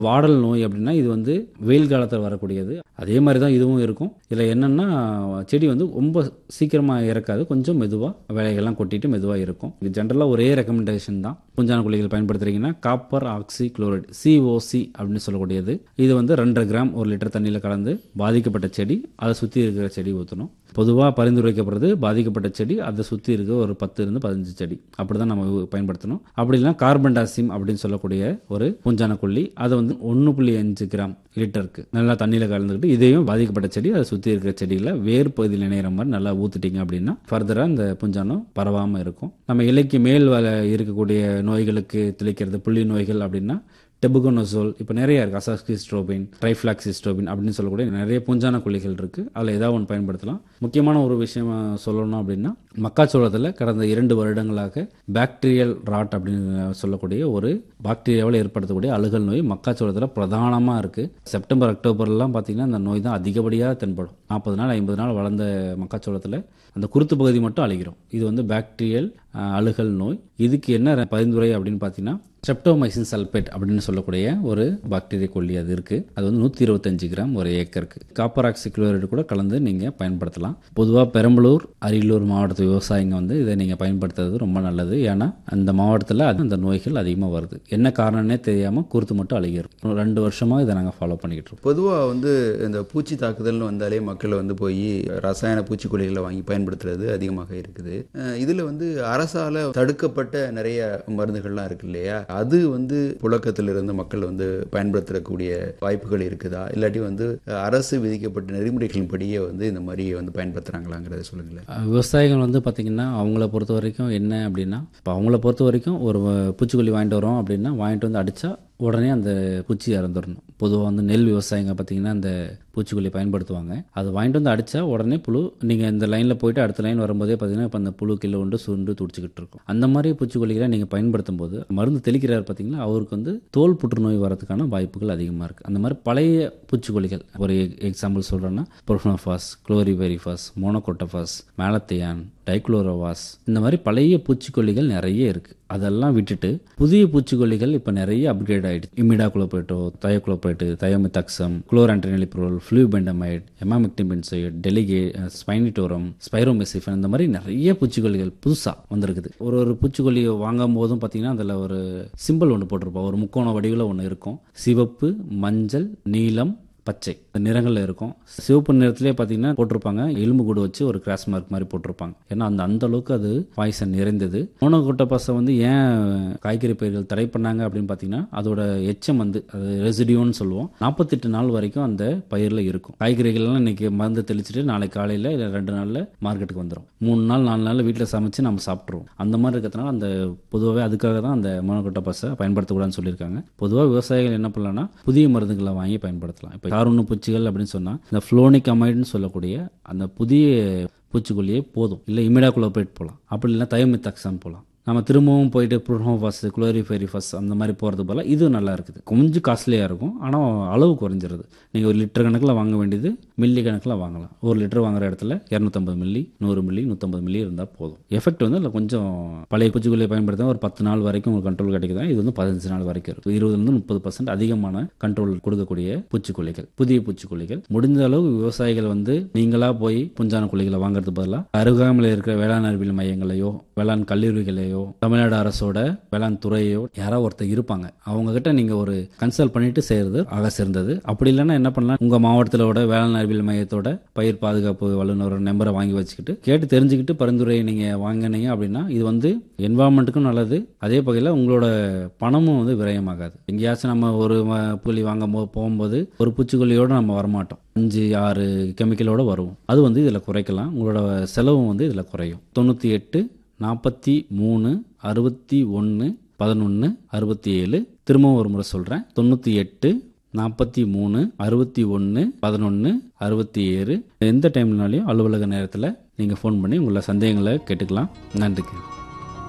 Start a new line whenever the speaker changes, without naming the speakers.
வாடல் நோய் அப்படின்னா இது வந்து வெயில் காலத்தில் வரக்கூடியது அதே மாதிரி தான் இதுவும் இருக்கும் இதில் என்னென்னா செடி வந்து ரொம்ப சீக்கிரமாக இறக்காது கொஞ்சம் மெதுவாக வேலைகள்லாம் கொட்டிட்டு மெதுவாக இருக்கும் இது ஜென்ரலாக ஒரே ரெக்கமெண்டேஷன் தான் பூஞ்சான குழிகள் பயன்படுத்துறீங்கன்னா காப்பர் ஆக்சி குளோரைடு சிஓசி அப்படின்னு சொல்லக்கூடியது இது வந்து ரெண்டரை கிராம் ஒரு லிட்டர் தண்ணியில் கலந்து பாதிக்கப்பட்ட செடி அதை சுற்றி இருக்கிற செடி ஊற்றணும் பொதுவாக பரிந்துரைக்கப்படுறது பாதிக்கப்பட்ட செடி அதை சுற்றி இருக்க ஒரு பத்து இருந்து பதினஞ்சு செடி அப்படி தான் நம்ம பயன்படுத்தணும் அப்படி இல்லைனா கார்பன் டாசிம் அப்படின்னு சொல்லக்கூடிய ஒரு பூஞ்சான கொல்லி அதை வந்து ஒன்று புள்ளி அஞ்சு கிராம் லிட்டருக்கு நல்லா தண்ணியில் கலந்துக்கிட்டு இதையும் பாதிக்கப்பட்ட செடி அதை சுற்றி இருக்கிற செடியில் வேறு பகுதியில் இணையிற மாதிரி நல்லா ஊற்றிட்டீங்க அப்படின்னா ஃபர்தராக இந்த பூஞ்சானம் பரவாமல் இருக்கும் நம்ம இலைக்கு மேல் வர இருக்கக்கூடிய நோய்களுக்கு தெளிக்கிறது புள்ளி நோய்கள் அப்படின்னா டெபுகோனோசோல் இப்போ நிறைய இருக்குது அசாஸ்கிஸ்ட்ரோபின் ட்ரைஃப்ளாக்சிஸ்ட்ரோபின் அப்படின்னு சொல்லக்கூடிய நிறைய பூஞ்சான கொல்லிகள் இருக்குது அதில் ஏதாவது ஒன்று பயன்படுத்தலாம் முக்கியமான ஒரு விஷயம் சொல்லணும் அப்படின்னா மக்காச்சோளத்தில் கடந்த இரண்டு வருடங்களாக பாக்டீரியல் ராட் அப்படின்னு சொல்லக்கூடிய ஒரு பாக்டீரியாவில் ஏற்படுத்தக்கூடிய அழுகல் நோய் மக்காச்சோளத்தில் பிரதானமாக இருக்குது செப்டம்பர் அக்டோபர்லாம் பார்த்தீங்கன்னா அந்த நோய் தான் அதிகப்படியாக தென்படும் நாற்பது நாள் ஐம்பது நாள் வளர்ந்த மக்காச்சோளத்தில் அந்த குருத்து பகுதி மட்டும் அழிக்கிறோம் இது வந்து பாக்டீரியல் அழுகல் நோய் இதுக்கு என்ன பரிந்துரை அப்படின்னு பார்த்தீங்கன்னா ஸ்ட்ரெப்டோமைசின் சல்பேட் அப்படின்னு சொல்லக்கூடிய ஒரு பாக்டீரியா கொல்லி அது இருக்குது அது வந்து நூற்றி இருபத்தஞ்சு கிராம் ஒரு ஏக்கருக்கு காப்பர் ஆக்சிக்ளோரைடு கூட கலந்து நீங்கள் பயன்படுத்தலாம் பொதுவாக பெரம்பலூர் அரியலூர் மாவட்டத்து விவசாயிங்க வந்து இதை நீங்கள் பயன்படுத்துறது ரொம்ப நல்லது ஏன்னா அந்த மாவட்டத்தில் அது அந்த நோய்கள் அதிகமாக வருது என்ன காரணம்னே தெரியாமல் குருத்து மட்டும் அழுகிடும் ரெண்டு வருஷமாக இதை நாங்கள் ஃபாலோ பண்ணிக்கிட்டு இருக்கோம்
பொதுவாக வந்து இந்த பூச்சி தாக்குதல்னு வந்தாலே மக்கள் வந்து போய் ரசாயன பூச்சிக்கொல்லிகளை வாங்கி பயன்படுத்துறது அதிகமாக இருக்குது இதில் வந்து அரசால் தடுக்கப்பட்ட நிறைய மருந்துகள்லாம் இருக்கு இல்லையா அது வந்து புழக்கத்தில் இருந்து மக்கள் வந்து பயன்படுத்தக்கூடிய வாய்ப்புகள் இருக்குதா இல்லாட்டி வந்து அரசு விதிக்கப்பட்ட நெறிமுறைகளின்படியே வந்து இந்த மாதிரி வந்து பயன்படுத்துகிறாங்களாங்கிறத சொல்லுங்களேன்
விவசாயிகள் வந்து பார்த்திங்கன்னா அவங்கள பொறுத்த வரைக்கும் என்ன அப்படின்னா இப்போ அவங்கள பொறுத்த வரைக்கும் ஒரு பூச்சிக்கொல்லி வாங்கிட்டு வரோம் அப்படின்னா வாங்கிட்டு வந்து அடித்தா உடனே அந்த பூச்சி இறந்துடணும் பொதுவாக வந்து நெல் விவசாயிங்க பார்த்தீங்கன்னா அந்த பூச்சிக்கொல்லி பயன்படுத்துவாங்க அது வாங்கிட்டு வந்து அடித்தா உடனே புழு நீங்கள் இந்த லைனில் போயிட்டு அடுத்த லைன் வரும்போதே பார்த்தீங்கன்னா இப்போ அந்த புழு கிலோ உண்டு சுருண்டு துடிச்சிக்கிட்டு இருக்கும் அந்த மாதிரி பூச்சிக்கொல்லிகளை நீங்கள் பயன்படுத்தும் போது மருந்து தெளிக்கிறார் பார்த்தீங்களா அவருக்கு வந்து தோல் புற்றுநோய் வரதுக்கான வாய்ப்புகள் அதிகமாக இருக்குது அந்த மாதிரி பழைய பூச்சிக்கொல்லிகள் ஒரு எக்ஸாம்பிள் சொல்கிறேன்னா புரோஃபனோஃபாஸ் குளோரிவெரிஃபாஸ் மோனோகோட்டோஃபாஸ் மேலத்தையான் டைக்ளோரோவாஸ் இந்த மாதிரி பழைய பூச்சிக்கொல்லிகள் நிறைய இருக்குது அதெல்லாம் விட்டுட்டு புதிய பூச்சிக்கொல்லிகள் இப்போ நிறைய அப்கிரேட் ஆகிடுச்சு இமிடா குளோபேட்டோ தயோகுளோபேட்டு தயோமிதாக்சம் குளோரான்டினிலிப்ரோல் ஃப்ளூபெண்டமைட் எமாமிக்டிபென்சைட் டெலிகே ஸ்பைனிட்டோரம் ஸ்பைரோமெசிஃபன் இந்த மாதிரி நிறைய பூச்சிக்கொல்லிகள் புதுசாக வந்திருக்குது ஒரு ஒரு பூச்சிக்கொல்லியை வாங்கும் போதும் பார்த்தீங்கன்னா அதில் ஒரு சிம்பிள் ஒன்று போட்டிருப்போம் ஒரு முக்கோண வடிவில் ஒன்று இருக்கும் சிவப்பு மஞ்சள் நீலம் பச்சை இந்த நிறங்களில் இருக்கும் சிவப்பு நிறத்திலே பார்த்தீங்கன்னா போட்டிருப்பாங்க எலும்பு கூடு வச்சு ஒரு கிராஸ் மார்க் மாதிரி போட்டிருப்பாங்க ஏன்னா அந்த அந்த அளவுக்கு அது பாய்சன் நிறைந்தது மோனோகோட்டோபாஸை வந்து ஏன் காய்கறி பயிர்கள் தடை பண்ணாங்க அப்படின்னு பார்த்தீங்கன்னா அதோட எச்சம் வந்து அது ரெசிடியோன்னு சொல்லுவோம் நாற்பத்தெட்டு நாள் வரைக்கும் அந்த பயிரில் இருக்கும் காய்கறிகள்லாம் இன்னைக்கு மருந்து தெளிச்சுட்டு நாளைக்கு காலையில் இல்லை ரெண்டு நாளில் மார்க்கெட்டுக்கு வந்துடும் மூணு நாள் நாலு நாள் வீட்டில் சமைச்சு நம்ம சாப்பிட்ருவோம் அந்த மாதிரி இருக்கிறதுனால அந்த பொதுவாகவே அதுக்காக தான் அந்த மோனோகோட்டோபாஸை பயன்படுத்தக்கூடாதுன்னு சொல்லியிருக்காங்க பொதுவாக விவசாயிகள் என்ன பண்ணலாம்னா புதிய மருந்துகளை வாங்கி பயன்படுத்தலாம் இப்போ காரொன்று பூச்சிகள் அப்படின்னு சொன்னால் இந்த ஃப்ளோனிக் அமைடுன்னு சொல்லக்கூடிய அந்த புதிய பூச்சிக்கொல்லியே போதும் இல்லை இமிடாகுளோபேட் போகலாம் அப்படி இல்லைன்னா தயோமித்தாக்சான் போகலாம் நம்ம திரும்பவும் போயிட்டு ப்ரோனோஃபாஸ் குளோரிஃபெரிஃபஸ் அந்த மாதிரி போகிறது போல் இது நல்லா இருக்குது கொஞ்சம் காஸ்ட்லியாக இருக்கும் ஆனால் அளவு குறைஞ்சிருது நீங்கள் ஒரு லிட்டர் கணக்கில் வாங்க வேண்டியது மில்லி கணக்கில் வாங்கலாம் ஒரு லிட்டர் வாங்குற இடத்துல இரநூத்தம்பது மில்லி நூறு மில்லி நூற்றம்பது மில்லி இருந்தால் போதும் எஃபெக்ட் வந்து இல்லை கொஞ்சம் பழைய பூச்சிக்கொல்லியை பயன்படுத்த ஒரு பத்து நாள் வரைக்கும் ஒரு கண்ட்ரோல் கிடைக்குதா இது வந்து பதினஞ்சு நாள் வரைக்கும் இருக்கும் இருபதுலேருந்து முப்பது பர்சன்ட் அதிகமான கண்ட்ரோல் கொடுக்கக்கூடிய பூச்சிக்கொல்லிகள் புதிய பூச்சிக்கொல்லிகள் முடிந்த அளவு விவசாயிகள் வந்து நீங்களாக போய் புஞ்சான கொல்லிகளை வாங்குறது பதிலாக அருகாமையில் இருக்கிற வேளாண் அறிவியல் மையங்களையோ வேளாண் கல்லூரிகளையோ தமிழ்நாடு அரசோட வேளாண் துறையோ யாராவது ஒருத்தர் இருப்பாங்க அவங்க கிட்ட நீங்க ஒரு கன்சல்ட் பண்ணிட்டு செய்யறது ஆக சிறந்தது அப்படி இல்லைன்னா என்ன பண்ணலாம் உங்க மாவட்டத்திலோட வேளாண் அறிவியல் மையத்தோட பயிர் பாதுகாப்பு வல்லுநர் நம்பரை வாங்கி வச்சுக்கிட்டு கேட்டு தெரிஞ்சுக்கிட்டு பரிந்துரை நீங்க வாங்கினீங்க அப்படின்னா இது வந்து என்வாரன்மெண்ட்டுக்கும் நல்லது அதே வகையில் உங்களோட பணமும் வந்து விரயமாகாது எங்கேயாச்சும் நம்ம ஒரு புள்ளி வாங்க போகும்போது ஒரு பூச்சிக்கொல்லியோடு நம்ம வரமாட்டோம் அஞ்சு ஆறு கெமிக்கலோட வருவோம் அது வந்து இதில் குறைக்கலாம் உங்களோட செலவும் வந்து இதில் குறையும் தொண்ணூற்றி எட்டு நாற்பத்தி மூணு அறுபத்தி ஒன்று பதினொன்று அறுபத்தி ஏழு திரும்பவும் ஒரு முறை சொல்கிறேன் தொண்ணூற்றி எட்டு நாற்பத்தி மூணு அறுபத்தி ஒன்று பதினொன்று அறுபத்தி ஏழு எந்த டைம்னாலையும் அலுவலக நேரத்தில் நீங்கள் ஃபோன் பண்ணி உங்களை சந்தேகங்களை கேட்டுக்கலாம் நன்றிக்கு